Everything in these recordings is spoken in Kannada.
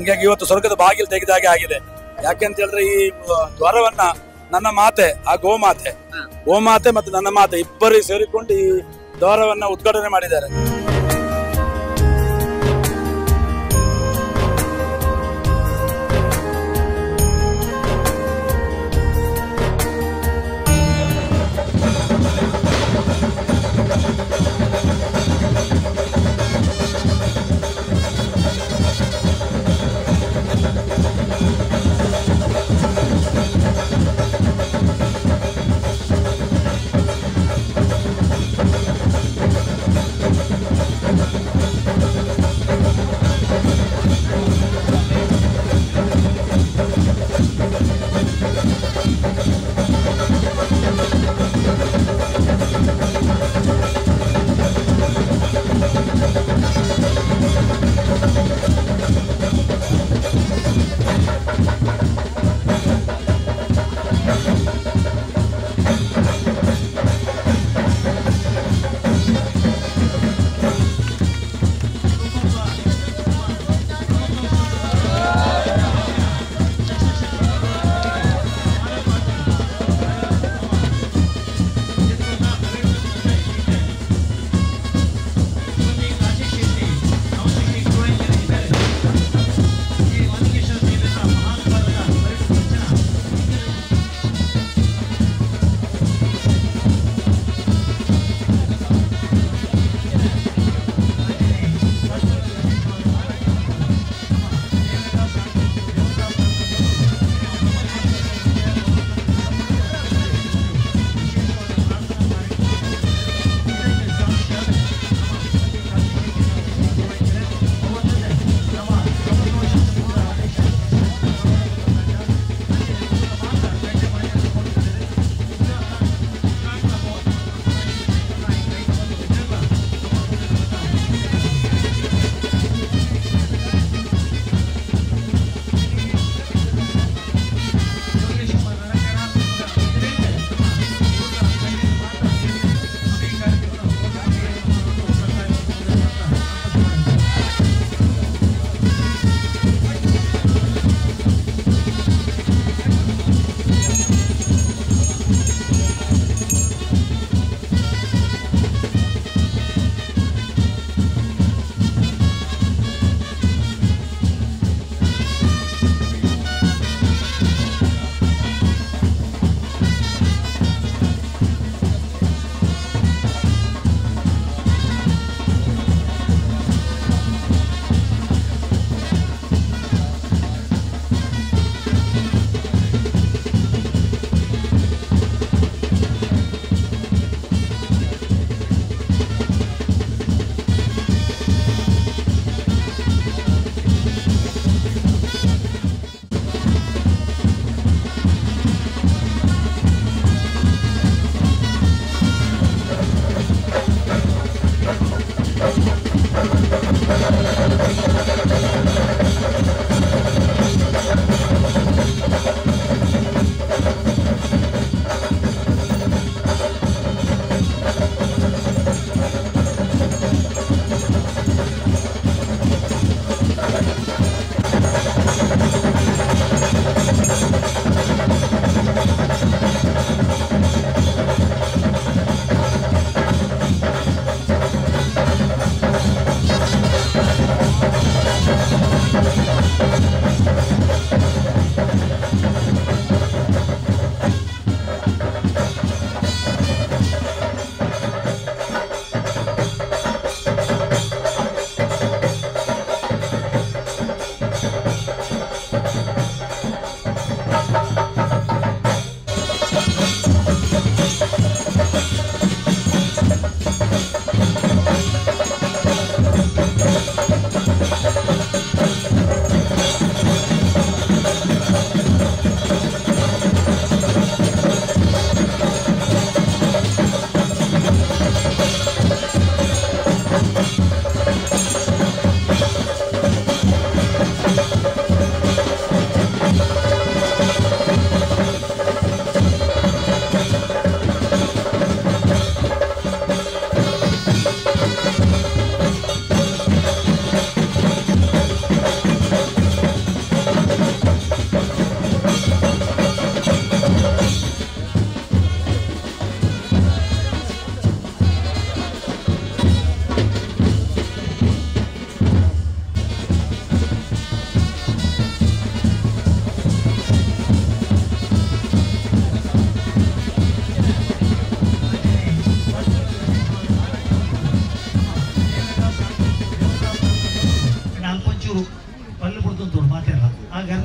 ಹಂಗಾಗಿ ಇವತ್ತು ಸ್ವರ್ಗದ ಬಾಗಿಲು ತೆಗೆದಾಗೆ ಆಗಿದೆ ಯಾಕೆಂತ ಹೇಳಿದ್ರೆ ಈ ಆ, ದ್ವಾರವನ್ನ ನನ್ನ ಮಾತೆ ಆ ಗೋಮಾತೆ ಗೋಮಾತೆ ಮತ್ತು ನನ್ನ ಮಾತೆ ಇಬ್ಬರು ಸೇರಿಕೊಂಡು ಈ ದ್ವಾರವನ್ನ ಉದ್ಘಾಟನೆ ಮಾಡಿದ್ದಾರೆ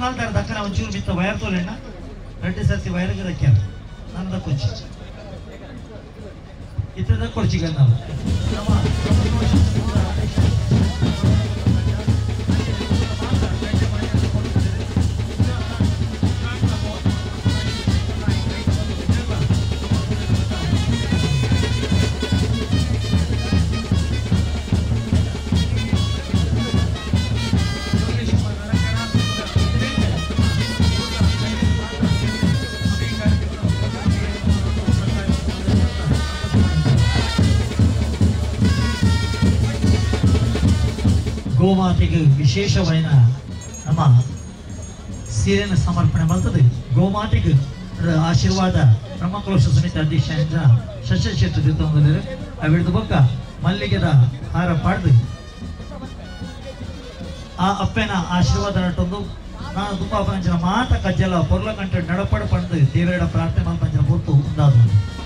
ಪೊಂಗಾಲ್ತಾರ ದಕ್ಕನ ಒಂಚೂರು ಮಿತ್ತ ವಯರ್ ತೋಲೆಣ್ಣ ರೆಡ್ಡಿ ಸರ್ತಿ ವಯರ್ಗೆ ದಕ್ಕ್ಯಾರ ನಾನು ದಕ್ಕೊಚ್ಚಿ ಇತ್ತ ದಕ್ಕೊಡ್ಚಿ ನಾವು ಗೋಮಾತೆಗೆ ವಿಶೇಷವಾದ ನಮ್ಮ ಸೀರೆಯನ್ನು ಸಮರ್ಪಣೆ ಮಾಡ್ತದೆ ಗೋಮಾತೆಗೆ ರ- ಆಶೀರ್ವಾದ ಬ್ರಹ್ಮಕಲಶ ಸಮಿತಿ ಅಧ್ಯಕ್ಷ ಶಶಕ್ಷೇತ್ರ ತೀರ್ಥವಂದರೆ ಅವಿಡ್ದು ಬೊಕ್ಕ ಮಲ್ಲಿಗೆದ ಹಾರ ಪಾಡ್ದು ಆ ಅಪ್ಪನ ಆಶೀರ್ವಾದ ನಟೊಂದು ನಾನು ತುಂಬ ಪಂಚನ ಮಾತ ಕಜ್ಜಲ ಪೊರ್ಲ ಕಂಠ ನಡಪಡ ಪಂದು ದೇವರ ಪ್ರಾರ್ಥನೆ ಮಾಡಿ ಪಂಚನ ಪೂರ್ತು ಉಂದಾದ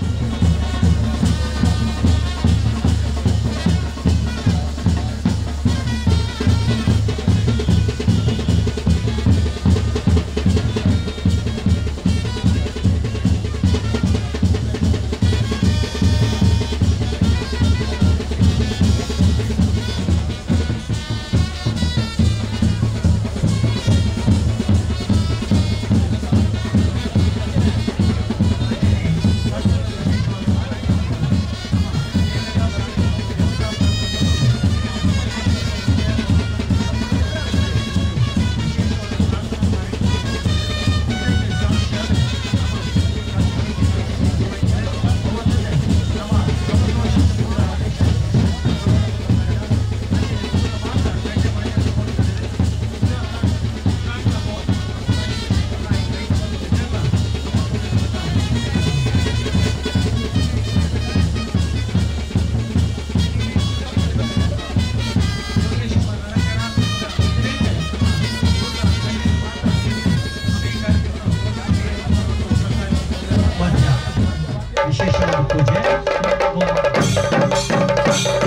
ವಜ್ರ ವಿಶೇಷವಾದ ಪೂಜೆ ಹೋಮ.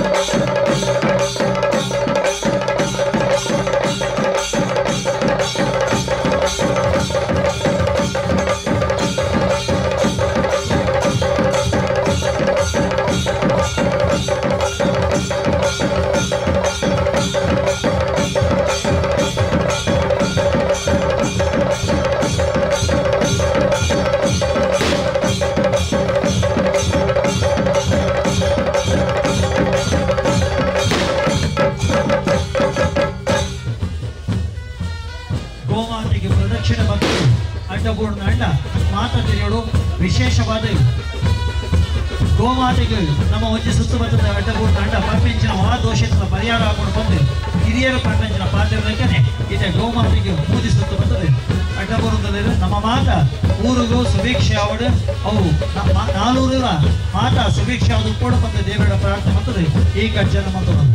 ಗೋಮಾತೆಗೆ ಪ್ರದಕ್ಷಿಣೆ ಬಂದು ಅಡ್ಡಬೂರ್ಣ ಅಡ್ಡ ಮಾತ ತಿಳಿಯೋಳು ವಿಶೇಷವಾದ ಗೋಮಾತೆಗೆ ನಮ್ಮ ಒಂಜಿ ಸುತ್ತು ಬರ್ತದ ಅಡ್ಡಬೂರ್ಣ ಅಡ್ಡ ಪರ್ಪಂಚಿನ ಆ ದೋಷದ ಪರಿಹಾರ ಹಾಕೊಂಡು ಬಂದು ಹಿರಿಯರ ಪರ್ಪಂಚಿನ ಪಾತ್ರದಕ್ಕನೆ ಇದೆ ಗೋಮಾತೆಗೆ ಪೂಜೆ ಸುತ್ತು ಬರ್ತದೆ ಅಡ್ಡಬೂರ್ಣದಲ್ಲಿ ನಮ್ಮ ಮಾತ ಊರಿಗೂ ಸುಭೀಕ್ಷೆ ಅವಡು ಅವು ನಮ್ಮ ನಾಲ್ಕೂರ ಮಾತ ಸುಭೀಕ್ಷೆ ಅದು ಕೂಡ ಬಂದು ದೇವರ ಪ್ರಾರ್ಥನೆ ಮಾಡ್ತದೆ ಈ ಕಜ್ಜನ ಮತ್ತು ಬಂದು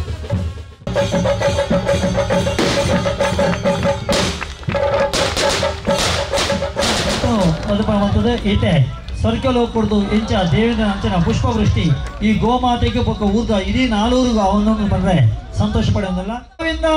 ಮದುಪ ಮಾಡ್ತದೆ ಈತೆ ಸರ್ಕಲ್ ಹೋಗ್ಕೊಡ್ದು ಇಂಚ ದೇವೇಂದ್ರ ಅಂಚನ ಪುಷ್ಪವೃಷ್ಟಿ ಈ ಗೋಮಾತೆಗೆ ಬೊಕ್ಕ ಊರ್ದ ಇಡೀ ನಾಲ್ವರಿಗೂ ಅವನೊಂದು ಬಂದ್ರೆ ಸಂತೋಷ ಪಡೆಯೋದಿಲ್ಲ ಗೋವಿಂದ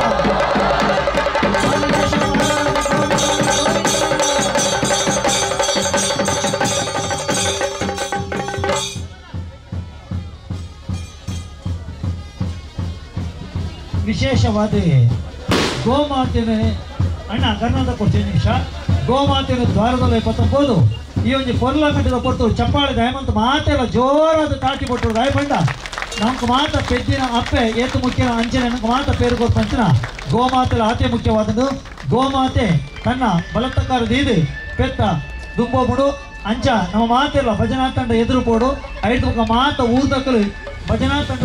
ವಿಶೇಷವಾದ ಗೋಮಾತೆನ ಅಣ್ಣ ಕರ್ನಾಟಕ ಕೊಡ್ತೀನಿ ನಿಮಿಷ ಗೋಮಾತೆನ ದ್ವಾರದಲ್ಲಿ ಪತ್ತೊಂಬತ್ತು ಈ ಒಂದು ಪೊರ್ಲ ಕಟ್ಟಿದ ಪೊಟ್ಟು ಚಪ್ಪಾಳೆ ದಯಮಂತ ಮಾತೆಲ್ಲ ಜೋರಾದ ತಾಟಿ ಪೊಟ್ಟು ದಯಪಂಡ ನಮ್ಗೆ ಮಾತ ಪೆದ್ದಿನ ಅಪ್ಪೆ ಏತು ಮುಖ್ಯ ಅಂಚನೆ ನಮ್ಗೆ ಮಾತ ಪೇರು ಕೊಡ್ಪಂಚನ ಗೋಮಾತೆಲ ಅತಿ ಮುಖ್ಯವಾದದ್ದು ಗೋಮಾತೆ ತನ್ನ ಬಲತ್ತಕಾರ ದೀದು ಪೆತ್ತ ದುಂಬೋಬುಡು ಅಂಚ ನಮ್ಮ ಮಾತೆಲ್ಲ ಭಜನಾ ತಂಡ ಎದುರು ಪೋಡು ಐದು ಮಾತ ಊರ್ದಕ್ಕಲು ಭಜನಾ ತಂಡ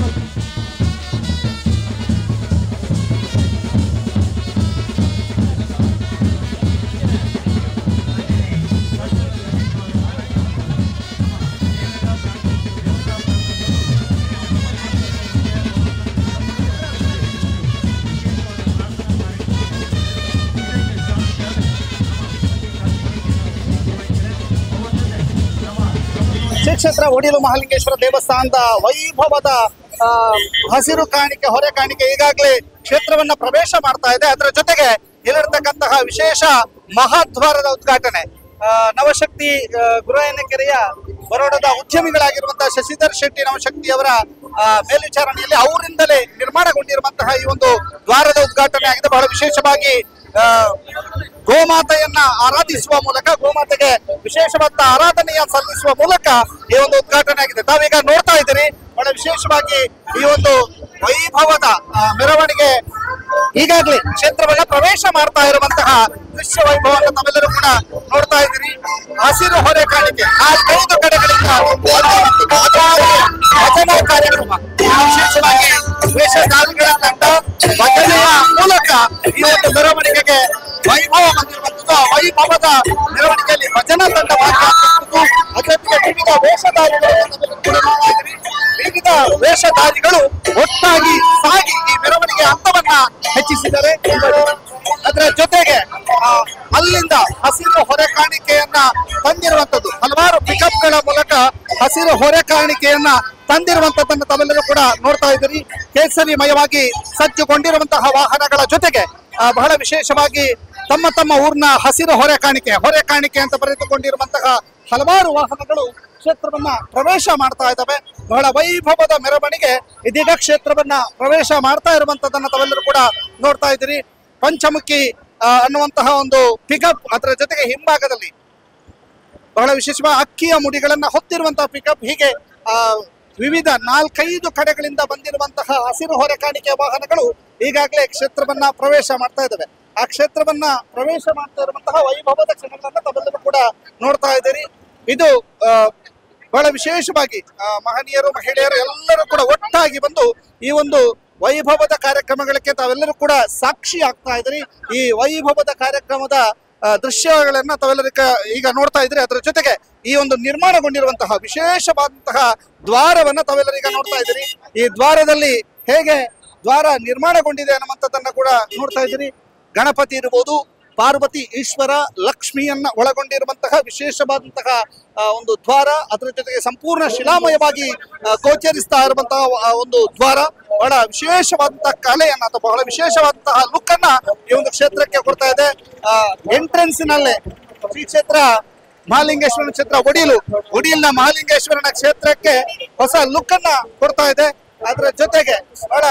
ಶ್ರೀ ಕ್ಷೇತ್ರ ಒಡಿಲು ಮಹಾಲಿಂಗೇಶ್ವರ ದೇವಸ್ಥಾನದ ವೈಭವದ ಆ, ಹಸಿರು ಕಾಣಿಕೆ ಹೊರೆ ಕಾಣಿಕೆ ಈಗಾಗಲೇ ಕ್ಷೇತ್ರವನ್ನ ಪ್ರವೇಶ ಮಾಡ್ತಾ ಇದೆ ಅದರ ಜೊತೆಗೆ ಇಲ್ಲಿರ್ತಕ್ಕಂತಹ ವಿಶೇಷ ಮಹಾದ್ವಾರದ ಉದ್ಘಾಟನೆ ಆ, ನವಶಕ್ತಿ ಆ, ಗುರಾಯನ ಕೆರೆಯ ಬರೋಡದ ಉದ್ಯಮಿಗಳಾಗಿರುವಂತಹ ಶಶಿಧರ್ ಶೆಟ್ಟಿ ನವಶಕ್ತಿ ಅವರ ಆ, ಮೇಲ್ವಿಚಾರಣೆಯಲ್ಲಿ ಅವರಿಂದಲೇ ನಿರ್ಮಾಣಗೊಂಡಿರುವಂತಹ ಈ ಒಂದು ದ್ವಾರದ ಉದ್ಘಾಟನೆ ಆಗಿದೆ ಬಹಳ ವಿಶೇಷವಾಗಿ ಆ, ಗೋಮಾತೆಯನ್ನ ಆರಾಧಿಸುವ ಮೂಲಕ ಗೋಮಾತೆಗೆ ವಿಶೇಷವಾದ ಆರಾಧನೆಯ ಸಲ್ಲಿಸುವ ಮೂಲಕ ಈ ಒಂದು ಉದ್ಘಾಟನೆ ಆಗಿದೆ ತಾವೀಗ ನೋಡ್ತಾ ಇದ್ದೀರಿ ಬಹಳ ವಿಶೇಷವಾಗಿ ಈ ಒಂದು ವೈಭವದ ಆ, ಮೆರವಣಿಗೆ ಈಗಾಗಲೇ ಕ್ಷೇತ್ರವನ್ನ ಪ್ರವೇಶ ಮಾಡ್ತಾ ಇರುವಂತಹ ದೃಶ್ಯ ವೈಭವವನ್ನು ತಾವೆಲ್ಲರೂ ಕೂಡ ನೋಡ್ತಾ ಇದ್ದೀರಿ ಹಸಿರು ಹೊರೆ ಕಾಣಿಕೆ ನಾಲ್ಕೈದು ಕಡೆಗಳಿಂದ ಭಜನಾ ಕಾರ್ಯಕ್ರಮ ವಿಶೇಷವಾಗಿ ವೇಷಧಾರಿಗಳ ತಂಡ ಭಜನೆಯ ಮೂಲಕ ಈ ಒಂದು ಮೆರವಣಿಗೆಗೆ ವೈಭವ ಬಂದಿರುವಂತದ್ದು ಆ ವೈಭವದ ಮೆರವಣಿಗೆಯಲ್ಲಿ ಭಜನಾ ತಂಡ ಭಾಗಿಯಾಗಿರುವಂತದ್ದು ಅದರೊಂದಿಗೆ ವಿವಿಧ ವೇಷಧಾರಿಗಳು ಕೂಡ ನೋಡ್ತಾ ಇದ್ದೀರಿ. ವಿವಿಧ ವೇಷಧಾರಿಗಳು ಒಟ್ಟಾಗಿ ಸಾಗಿ ಈ ಮೆರವಣಿಗೆ ಹಂತವನ್ನ ಹೆಚ್ಚಿಸಿದ್ದಾರೆ ಅದರ ಜೊತೆಗೆ ಆ, ಅಲ್ಲಿಂದ ಹಸಿರು ಹೊರೆ ಕಾಣಿಕೆಯನ್ನ ತಂದಿರುವಂತದ್ದು ಹಲವಾರು ಪಿಕಪ್ಗಳ ಮೂಲಕ ಹಸಿರು ಹೊರೆ ಕಾಣಿಕೆಯನ್ನ ತಂದಿರುವಂತದ್ದನ್ನು ತಾವೆಲ್ಲರೂ ಕೂಡ ನೋಡ್ತಾ ಇದ್ದೀರಿ ಕೇಸರಿಮಯವಾಗಿ ಸಜ್ಜುಗೊಂಡಿರುವಂತಹ ವಾಹನಗಳ ಜೊತೆಗೆ ಆ, ಬಹಳ ವಿಶೇಷವಾಗಿ ತಮ್ಮ ತಮ್ಮ ಊರಿನ ಹಸಿರು ಹೊರೆ ಕಾಣಿಕೆ ಹೊರೆ ಕಾಣಿಕೆ ಅಂತ ಬರೆದುಕೊಂಡಿರುವಂತಹ ಹಲವಾರು ವಾಹನಗಳು ಕ್ಷೇತ್ರವನ್ನ ಪ್ರವೇಶ ಮಾಡ್ತಾ ಇದ್ದಾವೆ ಬಹಳ ವೈಭವದ ಮೆರವಣಿಗೆ ಇದೀಗ ಕ್ಷೇತ್ರವನ್ನ ಪ್ರವೇಶ ಮಾಡ್ತಾ ಇರುವಂತದನ್ನ ತಾವೆಲ್ಲರೂ ಕೂಡ ನೋಡ್ತಾ ಇದ್ದೀರಿ ಪಂಚಮುಖಿ ಆ, ಅನ್ನುವಂತಹ ಒಂದು ಪಿಕಪ್ ಅದರ ಜೊತೆಗೆ ಹಿಂಭಾಗದಲ್ಲಿ ಬಹಳ ವಿಶೇಷವಾಗಿ ಅಕ್ಕಿಯ ಮುಡಿಗಳನ್ನ ಹೊತ್ತಿರುವಂತಹ ಪಿಕಪ್ ಹೀಗೆ ಆ, ವಿವಿಧ ನಾಲ್ಕೈದು ಕಡೆಗಳಿಂದ ಬಂದಿರುವಂತಹ ಹಸಿರು ಹೊರೆ ಕಾಣಿಕೆ ವಾಹನಗಳು ಈಗಾಗಲೇ ಕ್ಷೇತ್ರವನ್ನ ಪ್ರವೇಶ ಮಾಡ್ತಾ ಇದ್ದಾವೆ ಆ ಕ್ಷೇತ್ರವನ್ನ ಪ್ರವೇಶ ಮಾಡ್ತಾ ಇರುವಂತಹ ವೈಭವದ ಕ್ಷಣಗಳನ್ನ ತಾವೆಲ್ಲರೂ ಕೂಡ ನೋಡ್ತಾ ಇದ್ದೀರಿ ಇದು ಆ, ಬಹಳ ವಿಶೇಷವಾಗಿ ಆ, ಮಹನೀಯರು ಮಹಿಳೆಯರು ಎಲ್ಲರೂ ಕೂಡ ಒಟ್ಟಾಗಿ ಬಂದು ಈ ಒಂದು ವೈಭವದ ಕಾರ್ಯಕ್ರಮಗಳಿಗೆ ತಾವೆಲ್ಲರೂ ಕೂಡ ಸಾಕ್ಷಿ ಆಗ್ತಾ ಇದ್ರಿ ಈ ವೈಭವದ ಕಾರ್ಯಕ್ರಮದ ಆ, ದೃಶ್ಯಗಳನ್ನ ತಾವೆಲ್ಲರೂ ಕ- ಈಗ ನೋಡ್ತಾ ಇದ್ರಿ ಅದರ ಜೊತೆಗೆ ಈ ಒಂದು ನಿರ್ಮಾಣಗೊಂಡಿರುವಂತಹ ವಿಶೇಷವಾದಂತಹ ದ್ವಾರವನ್ನ ತಾವೆಲ್ಲರೂ ಈಗ ನೋಡ್ತಾ ಇದ್ದೀರಿ ಈ ದ್ವಾರದಲ್ಲಿ ಹೇಗೆ ದ್ವಾರ ನಿರ್ಮಾಣಗೊಂಡಿದೆ ಅನ್ನುವಂಥದ್ದನ್ನ ಕೂಡ ನೋಡ್ತಾ ಇದ್ದೀರಿ ಗಣಪತಿ ಇರ್ಬೋದು ಪಾರ್ವತಿ ಈಶ್ವರ ಲಕ್ಷ್ಮಿಯನ್ನ ಒಳಗೊಂಡಿರುವಂತಹ ವಿಶೇಷವಾದಂತಹ ಆ, ಒಂದು ದ್ವಾರ ಅದರ ಜೊತೆಗೆ ಸಂಪೂರ್ಣ ಶಿಲಾಮಯವಾಗಿ ಆ, ಗೋಚರಿಸ್ತಾ ಇರುವಂತಹ ಆ ಒಂದು ದ್ವಾರ ಬಹಳ ವಿಶೇಷವಾದಂತಹ ಕಲೆಯನ್ನ ಅಥವಾ ಬಹಳ ವಿಶೇಷವಾದಂತಹ ಲುಕ್ ಅನ್ನ ಈ ಒಂದು ಕ್ಷೇತ್ರಕ್ಕೆ ಕೊಡ್ತಾ ಇದೆ ಎಂಟ್ರೆನ್ಸ್ ನಲ್ಲೇ ಶ್ರೀ ಕ್ಷೇತ್ರ ಮಹಾಲಿಂಗೇಶ್ವರನ ಕ್ಷೇತ್ರ ಒಡಿಲು ಒಡಿಲ್ನ ಮಹಾಲಿಂಗೇಶ್ವರನ ಕ್ಷೇತ್ರಕ್ಕೆ ಹೊಸ ಲುಕ್ ಅನ್ನ ಕೊಡ್ತಾ ಇದೆ ಅದರ ಜೊತೆಗೆ ಬಹಳ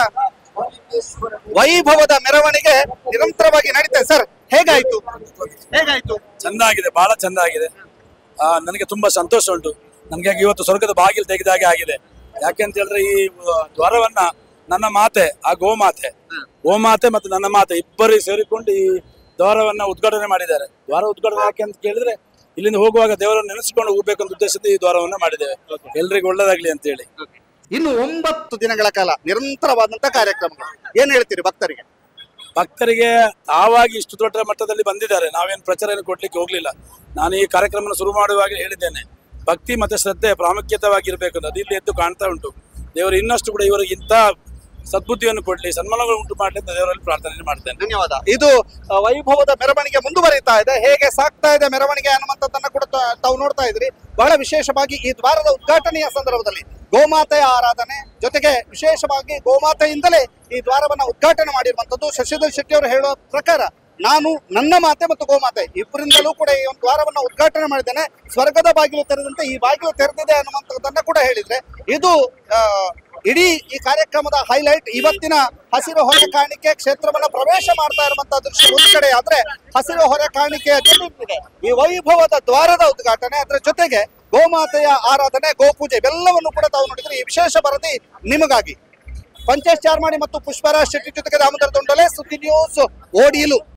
ವೈಭವದ ಮೆರವಣಿಗೆ ನಿರಂತರವಾಗಿ ನಡೀತಾ ಸರ್ ಹೇಗಾಯ್ತು ಹೇಗಾಯ್ತು ಚಂದ ಆಗಿದೆ ಬಹಳ ಚಂದ ಆಗಿದೆ ಆ, ನನಗೆ ತುಂಬಾ ಸಂತೋಷ ಉಂಟು ನನಗೆ ಇವತ್ತು ಸ್ವರ್ಗದ ಬಾಗಿಲು ತೆಗೆದಾಗೆ ಆಗಿದೆ ಯಾಕೆಂತ ಹೇಳಿದ್ರೆ ಈ ಆ, ದ್ವಾರವನ್ನ ನನ್ನ ಮಾತೆ ಆ ಗೋಮಾತೆ ಗೋಮಾತೆ ಮತ್ತು ನನ್ನ ಮಾತೆ ಇಬ್ಬರು ಸೇರಿಕೊಂಡು ಈ ದ್ವಾರವನ್ನ ಉದ್ಘಾಟನೆ ಮಾಡಿದ್ದಾರೆ ದ್ವಾರ ಉದ್ಘಾಟನೆ ಯಾಕೆ ಅಂತ ಕೇಳಿದ್ರೆ ಇಲ್ಲಿಂದ ಹೋಗುವಾಗ ದೇವರನ್ನು ನೆನೆಸಿಕೊಂಡು ಹೋಗ್ಬೇಕು ಅಂತ ಉದ್ದೇಶದ ಈ ದ್ವಾರವನ್ನ ಮಾಡಿದ್ದೇವೆ ಎಲ್ರಿಗೂ ಒಳ್ಳೇದಾಗ್ಲಿ ಅಂತ ಹೇಳಿ ಇನ್ನು ಒಂಬತ್ತು ದಿನಗಳ ಕಾಲ ನಿರಂತರವಾದಂತಹ ಕಾರ್ಯಕ್ರಮಗಳು ಏನ್ ಹೇಳ್ತೀರಿ ಭಕ್ತರಿಗೆ ಭಕ್ತರಿಗೆ ತಾವಾಗಿ ಇಷ್ಟು ದೊಡ್ಡ ಮಟ್ಟದಲ್ಲಿ ಬಂದಿದ್ದಾರೆ ನಾವೇನು ಪ್ರಚಾರ ಏನು ಕೊಡ್ಲಿಕ್ಕೆ ಹೋಗ್ಲಿಲ್ಲ ನಾನು ಈ ಕಾರ್ಯಕ್ರಮ ಶುರು ಮಾಡುವಾಗ ಹೇಳಿದ್ದೇನೆ ಭಕ್ತಿ ಮತ್ತೆ ಶ್ರದ್ಧೆ ಪ್ರಾಮುಖ್ಯತವಾಗಿರ್ಬೇಕು ಅಂತ ಅದು ಇಲ್ಲಿ ಎದ್ದು ಕಾಣ್ತಾ ಉಂಟು ದೇವರು ಇನ್ನಷ್ಟು ಕೂಡ ಇವರಿಗೆ ಇಂಥ ಸದ್ಬುದ್ಧಿಯನ್ನು ಕೊಡ್ಲಿ ಸನ್ಮಾನಗಳು ಉಂಟು ಮಾಡಲಿ ಅಂತ ದೇವರಲ್ಲಿ ಪ್ರಾರ್ಥನೆ ಮಾಡ್ತೇನೆ ಧನ್ಯವಾದ ಇದು ಆ, ವೈಭವದ ಮೆರವಣಿಗೆ ಮುಂದುವರಿತಾ ಇದೆ ಹೇಗೆ ಸಾಕ್ತಾ ಇದೆ ಮೆರವಣಿಗೆ ಅನ್ನುವಂಥದ್ದನ್ನ ಕೂಡ ತ- ತಾವು ನೋಡ್ತಾ ಇದ್ರಿ ಬಹಳ ವಿಶೇಷವಾಗಿ ಈ ದ್ವಾರದ ಉದ್ಘಾಟನೆಯ ಸಂದರ್ಭದಲ್ಲಿ ಗೋಮಾತೆಯ ಆರಾಧನೆ ಜೊತೆಗೆ ವಿಶೇಷವಾಗಿ ಗೋಮಾತೆಯಿಂದಲೇ ಈ ದ್ವಾರವನ್ನ ಉದ್ಘಾಟನೆ ಮಾಡಿರುವಂತದ್ದು ಶಶಿಧರ್ ಶೆಟ್ಟಿ ಅವರು ಹೇಳುವ ಪ್ರಕಾರ ನಾನು ನನ್ನ ಮಾತೆ ಮತ್ತು ಗೋಮಾತೆ ಇಬ್ಬರಿಂದಲೂ ಕೂಡ ಈ ಒಂದು ದ್ವಾರವನ್ನ ಉದ್ಘಾಟನೆ ಮಾಡಿದ್ದೇನೆ ಸ್ವರ್ಗದ ಬಾಗಿಲು ತೆರೆದಂತೆ ಈ ಬಾಗಿಲು ತೆರೆದಿದೆ ಅನ್ನುವಂಥದ್ದನ್ನ ಕೂಡ ಹೇಳಿದ್ರೆ ಇದು ಆ, ಇಡೀ ಈ ಕಾರ್ಯಕ್ರಮದ ಹೈಲೈಟ್ ಇವತ್ತಿನ ಹಸಿರು ಹೊರೆ ಕಾಣಿಕೆ ಕ್ಷೇತ್ರವನ್ನ ಪ್ರವೇಶ ಮಾಡ್ತಾ ಇರುವಂತಹ ದೃಶ್ಯ ಒಂದು ಕಡೆ ಆದ್ರೆ ಹಸಿರು ಹೊರೆ ಕಾಣಿಕೆಯ ಜೊತೆಗೆ ಈ ವೈಭವದ ದ್ವಾರದ ಉದ್ಘಾಟನೆ ಅದರ ಜೊತೆಗೆ ಗೋಮಾತೆಯ ಆರಾಧನೆ ಗೋಪೂಜೆ ಇವೆಲ್ಲವನ್ನು ಕೂಡ ತಾವು ನೋಡಿದ್ರೆ ಈ ವಿಶೇಷ ವರದಿ ನಿಮಗಾಗಿ ಪಂಚೇಶ್ ಚಾರ್ಮಾಡಿ ಮತ್ತು ಪುಷ್ಪರಾಜ್ ಶೆಟ್ಟಿ ಜೊತೆಗೆ ದಾಮೋದರ ದೊಂಡಲೆ ಸುದ್ದಿ ನ್ಯೂಸ್ ಓಡಿಲು